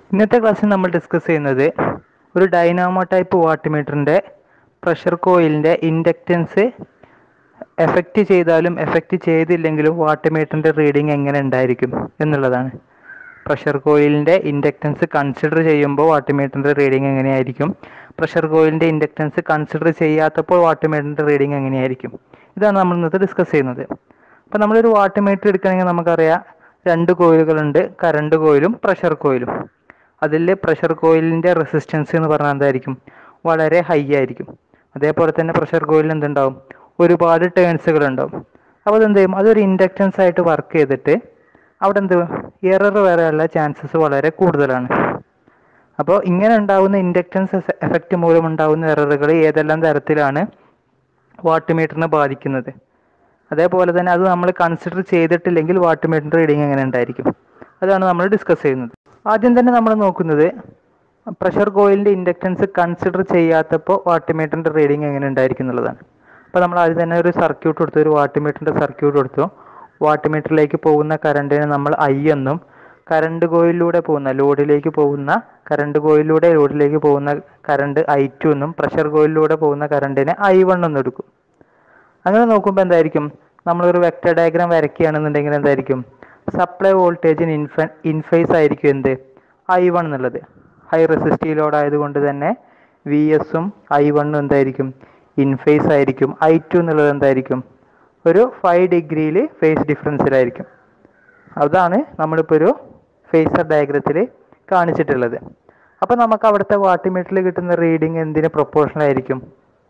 ഇന്നത്തെ ക്ലാസ്സിൽ നമ്മൾ ഡിസ്കസ് ചെയ്യുന്നത് ഒരു ഡൈനാമോ ടൈപ്പ് വാട്ട്മീറ്ററിൻ്റെ പ്രഷർ കോയിലിൻ്റെ ഇൻഡക്റ്റൻസ് എഫക്റ്റ് ചെയ്താലും എഫക്റ്റ് ചെയ്തില്ലെങ്കിലും വാട്ട്മീറ്ററിൻ്റെ റീഡിങ് എങ്ങനെ ഉണ്ടായിരിക്കും എന്നുള്ളതാണ് പ്രഷർ കോയിലിൻ്റെ ഇൻഡക്റ്റൻസ് കൺസിഡർ ചെയ്യുമ്പോൾ വാട്ട്മീറ്ററിൻ്റെ റീഡിങ് എങ്ങനെയായിരിക്കും പ്രഷർ കോയിലിൻ്റെ ഇൻഡക്റ്റൻസ് കൺസിഡർ ചെയ്യാത്തപ്പോൾ വാട്ട്മീറ്ററിൻ്റെ റീഡിങ് എങ്ങനെയായിരിക്കും ഇതാണ് നമ്മൾ ഇന്നത്തെ ഡിസ്കസ് ചെയ്യുന്നത് അപ്പോൾ നമ്മളൊരു വാട്ട്മീറ്റർ എടുക്കണമെങ്കിൽ നമുക്കറിയാം രണ്ട് കോയിലുകളുണ്ട് കറണ്ട് കോയിലും പ്രഷർ കോയിലും അതിൽ പ്രഷർ കോയിലിൻ്റെ റെസിസ്റ്റൻസ് എന്ന് പറഞ്ഞാൽ എന്തായിരിക്കും വളരെ ഹൈ ആയിരിക്കും അതേപോലെ തന്നെ പ്രഷർ കോയിലിന് എന്തുണ്ടാവും ഒരുപാട് ടേൺസുകൾ ഉണ്ടാവും അപ്പോൾ അതെന്ത് ചെയ്യും അതൊരു ഇൻഡക്റ്റൻസ് ആയിട്ട് വർക്ക് ചെയ്തിട്ട് അവിടെ എന്ത് എറർ വരാനുള്ള ചാൻസസ് വളരെ കൂടുതലാണ് അപ്പോൾ ഇങ്ങനെ ഉണ്ടാകുന്ന ഇൻഡക്റ്റൻസ് എഫക്റ്റ് മൂലം ഉണ്ടാകുന്ന എററുകൾ ഏതെല്ലാം തരത്തിലാണ് വാട്ട്മീറ്ററിനെ ബാധിക്കുന്നത് അതേപോലെ തന്നെ അത് നമ്മൾ കൺസിഡർ ചെയ്തിട്ടില്ലെങ്കിൽ വാട്ട്മീറ്ററിൻ്റെ റീഡിങ് എങ്ങനെ ഉണ്ടായിരിക്കും അതാണ് നമ്മൾ ഡിസ്കസ് ചെയ്യുന്നത് ആദ്യം തന്നെ നമ്മൾ നോക്കുന്നത് പ്രഷർ കോയിലിൻ്റെ ഇൻഡക്റ്റൻസ് കൺസിഡർ ചെയ്യാത്തപ്പോൾ വാട്ട്മീറ്ററിൻ്റെ റീഡിങ് എങ്ങനെ ഉണ്ടായിരിക്കും എന്നുള്ളതാണ് അപ്പോൾ നമ്മൾ ആദ്യം തന്നെ ഒരു സർക്യൂട്ട് കൊടുത്തു ഒരു വാട്ട്മീറ്ററിൻ്റെ സർക്യൂട്ട് കൊടുത്തു വാട്ട്മീറ്ററിലേക്ക് പോകുന്ന കറണ്ടിനെ നമ്മൾ ഐ എന്നും കറണ്ട് കോയിലിലൂടെ പോകുന്ന ലോഡിലേക്ക് പോകുന്ന കറണ്ട് കോയിലിലൂടെ ലോഡിലേക്ക് പോകുന്ന കറണ്ട് ഐ ടു എന്നും പ്രഷർ കോയിലിലൂടെ പോകുന്ന കറണ്ടിനെ ഐ വൺ എന്നും എടുക്കും അങ്ങനെ നോക്കുമ്പോൾ എന്തായിരിക്കും നമ്മളൊരു വെക്ടർ ഡയഗ്രാം വരയ്ക്കുകയാണെന്നുണ്ടെങ്കിൽ എന്തായിരിക്കും സപ്ലൈ വോൾട്ടേജിന് ഇൻഫ ഇൻഫേസ് ആയിരിക്കും എന്ത് ഐ വൺ എന്നുള്ളത് ഹൈ റെസിസ്റ്റീവ് ലോഡ് ആയതുകൊണ്ട് തന്നെ വി എസും ഐ വണ്ണും എന്തായിരിക്കും ഇൻഫേസ് ആയിരിക്കും ഐ ടു എന്നുള്ളത് എന്തായിരിക്കും ഒരു ഫൈവ് ഡിഗ്രിയിൽ ഫേസ് ഡിഫറൻസിലായിരിക്കും അതാണ് നമ്മളിപ്പോൾ ഒരു ഫേസർ ഡയഗ്രത്തിൽ കാണിച്ചിട്ടുള്ളത് അപ്പോൾ നമുക്ക് അവിടുത്തെ വാട്ട്മീറ്ററിൽ കിട്ടുന്ന റീഡിങ് എന്തിന് പ്രൊപ്പോർഷണൽ ആയിരിക്കും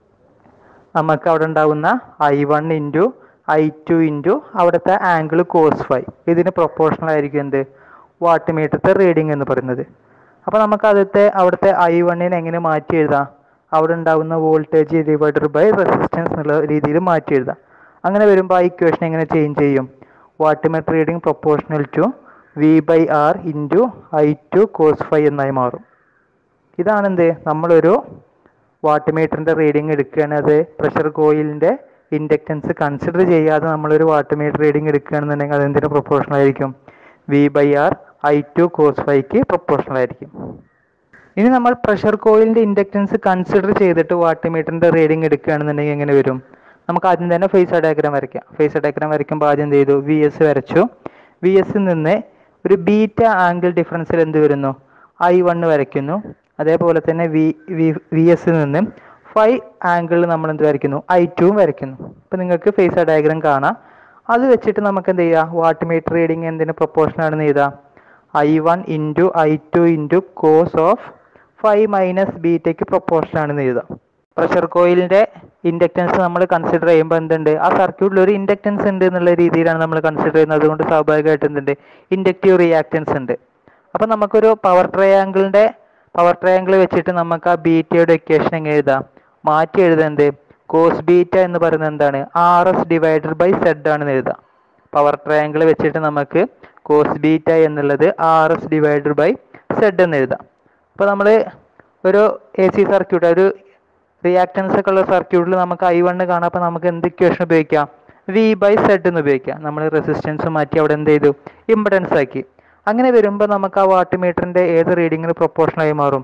നമുക്ക് അവിടെ ഉണ്ടാകുന്ന I one into I two into അവിടുത്തെ ആംഗിൾ കോസ് ഫൈവ് ഇതിന് പ്രൊപ്പോർഷണൽ ആയിരിക്കും എന്ത് വാട്ട് മീറ്ററത്തെ റീഡിംഗ് എന്ന് പറയുന്നത് അപ്പോൾ നമുക്ക് ആദ്യത്തെ അവിടുത്തെ ഐ വണ്ണിനെ എങ്ങനെ മാറ്റി എഴുതാം അവിടെ ഉണ്ടാകുന്ന വോൾട്ടേജ് ഡിവൈഡർ ബൈ റെസിസ്റ്റൻസ് എന്നുള്ള രീതിയിൽ മാറ്റി എഴുതാം അങ്ങനെ വരുമ്പോൾ ആ ഇക്വേഷൻ എങ്ങനെ ചേഞ്ച് ചെയ്യും watt meter reading proportional to V by R into I two cos phi എന്നായി മാറും ഇതാണെന്ത് നമ്മളൊരു വാട്ട് മീറ്ററിൻ്റെ റീഡിംഗ് എടുക്കുകയാണ് അത് പ്രഷർ കോയിലിൻ്റെ ഇൻഡക്റ്റൻസ് കൺസിഡർ ചെയ്യാതെ നമ്മളൊരു വാട്ട് മീറ്റർ റീഡിംഗ് എടുക്കുകയാണെന്നുണ്ടെങ്കിൽ അതെന്തിന് പ്രൊപ്പോർഷണൽ ആയിരിക്കും V by R I two cos ഫൈക്ക് പ്രൊപ്പോർഷണൽ ആയിരിക്കും ഇനി നമ്മൾ പ്രഷർ കോയിലിൻ്റെ ഇൻഡക്റ്റൻസ് കൺസിഡർ ചെയ്തിട്ട് വാട്ട് മീറ്ററിൻ്റെ റീഡിംഗ് എടുക്കുകയാണെന്നുണ്ടെങ്കിൽ എങ്ങനെ വരും നമുക്ക് ആദ്യം തന്നെ ഫേസ് ഡയഗ്രാം വരയ്ക്കാം ഫേസ് ഡയഗ്രാം വരയ്ക്കുമ്പോൾ ആദ്യം എന്ത് ചെയ്തു വി എസ് വരച്ചു വി എസിൽ നിന്ന് ഒരു ബീറ്റ ആംഗിൾ ഡിഫറൻസിൽ എന്ത് വരുന്നു ഐ വണ്ണ് വരയ്ക്കുന്നു അതേപോലെ തന്നെ വി വി വി എസിൽ നിന്ന് ഫൈവ് ആംഗിൾ നമ്മൾ എന്ത് വരയ്ക്കുന്നു ഐ ടുവും വരയ്ക്കുന്നു അപ്പോൾ നിങ്ങൾക്ക് ഫേസ് ഡയഗ്രാം കാണാം അത് വെച്ചിട്ട് നമുക്ക് എന്ത് ചെയ്യാം വാട്ട് മീറ്റർ റീഡിങ് എന്തിന് പ്രൊപ്പോർഷൻ ആണെന്ന് എഴുതാം I one into I two into cos of phi minus ബീറ്റയ്ക്ക് പ്രൊപ്പോർഷൻ ആണെന്ന് എഴുതാം പ്രഷർ കോയിലിൻ്റെ ഇൻഡക്റ്റൻസ് നമ്മൾ കൺസിഡർ ചെയ്യുമ്പോൾ എന്തുണ്ട് ആ സർക്യൂട്ടിൽ ഒരു ഇൻഡക്റ്റൻസ് ഉണ്ട് എന്നുള്ള രീതിയിലാണ് നമ്മൾ കൺസിഡർ ചെയ്യുന്നത് അതുകൊണ്ട് സ്വാഭാവികമായിട്ട് എന്തുണ്ട് ഇൻഡക്റ്റീവ് റിയാക്റ്റൻസ് ഉണ്ട് അപ്പോൾ നമുക്കൊരു പവർ ട്രയാങ്കിളിൻ്റെ പവർ ട്രയാങ്കിൾ വെച്ചിട്ട് നമുക്ക് ആ ബീറ്റയുടെ ഇക്വേഷൻ എങ്ങനെ എഴുതാം മാറ്റി എഴുതുന്നത് കോസ് ബീറ്റ എന്ന് പറയുന്നത് എന്താണ് R S divided by Z ആണെന്ന് എഴുതാം പവർ ട്രയാങ്കിൾ വെച്ചിട്ട് നമുക്ക് കോസ് ബീറ്റ എന്നുള്ളത് R S divided by Z എന്ന് എഴുതാം അപ്പോൾ നമ്മൾ ഒരു എ സി സർക്യൂട്ട് ഒരു റിയാക്റ്റൻസ് ഒക്കെ ഉള്ള സർക്യൂട്ടിൽ നമുക്ക് ഐ വണ്ണ് കാണാം അപ്പോൾ നമുക്ക് എന്ത് ഇക്വേഷൻ ഉപയോഗിക്കാം വി ബൈ സെഡ് എന്ന് ഉപയോഗിക്കാം നമ്മൾ റെസിസ്റ്റൻസ് മാറ്റി അവിടെ എന്ത് ചെയ്തു ഇമ്പിഡൻസ് ആക്കി അങ്ങനെ വരുമ്പോൾ നമുക്ക് ആ വാട്ട് മീറ്ററിൻ്റെ ഏത് റീഡിങ്ങിന് പ്രൊപ്പോർഷനായി മാറും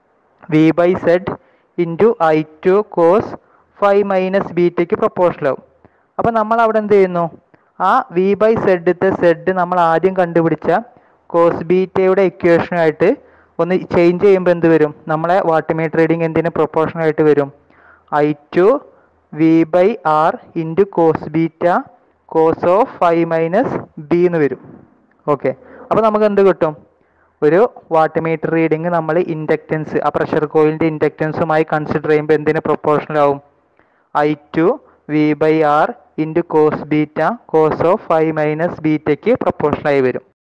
V by Z into I two cos phi minus ബീറ്റയ്ക്ക് പ്രൊപ്പോർഷനാവും അപ്പോൾ നമ്മൾ അവിടെ എന്ത് ചെയ്യുന്നു ആ വി ബൈ സെഡിത്തെ സെഡ് നമ്മൾ ആദ്യം കണ്ടുപിടിച്ച കോസ് ബീറ്റയുടെ ഇക്വേഷനായിട്ട് ഒന്ന് ചേഞ്ച് ചെയ്യുമ്പോൾ എന്ത് വരും നമ്മളെ വാട്ട് മീറ്റർ റീഡിങ് എന്തിന് പ്രൊപ്പോർഷനായിട്ട് വരും I two V by R into cos beta cos of phi minus B എന്ന് വരും ഓക്കെ അപ്പോൾ നമുക്ക് എന്ത് കിട്ടും ഒരു വാട്ട് മീറ്റർ റീഡിങ് നമ്മൾ ഇൻഡക്റ്റൻസ് ആ പ്രഷർ കോയിലിൻ്റെ ഇൻഡക്റ്റൻസുമായി കൺസിഡർ ചെയ്യുമ്പോൾ എന്തിന് പ്രൊപ്പോർഷണലാവും I two V by R into cos beta cos of phi minus ബീറ്റയ്ക്ക് പ്രൊപ്പോർഷണലായി വരും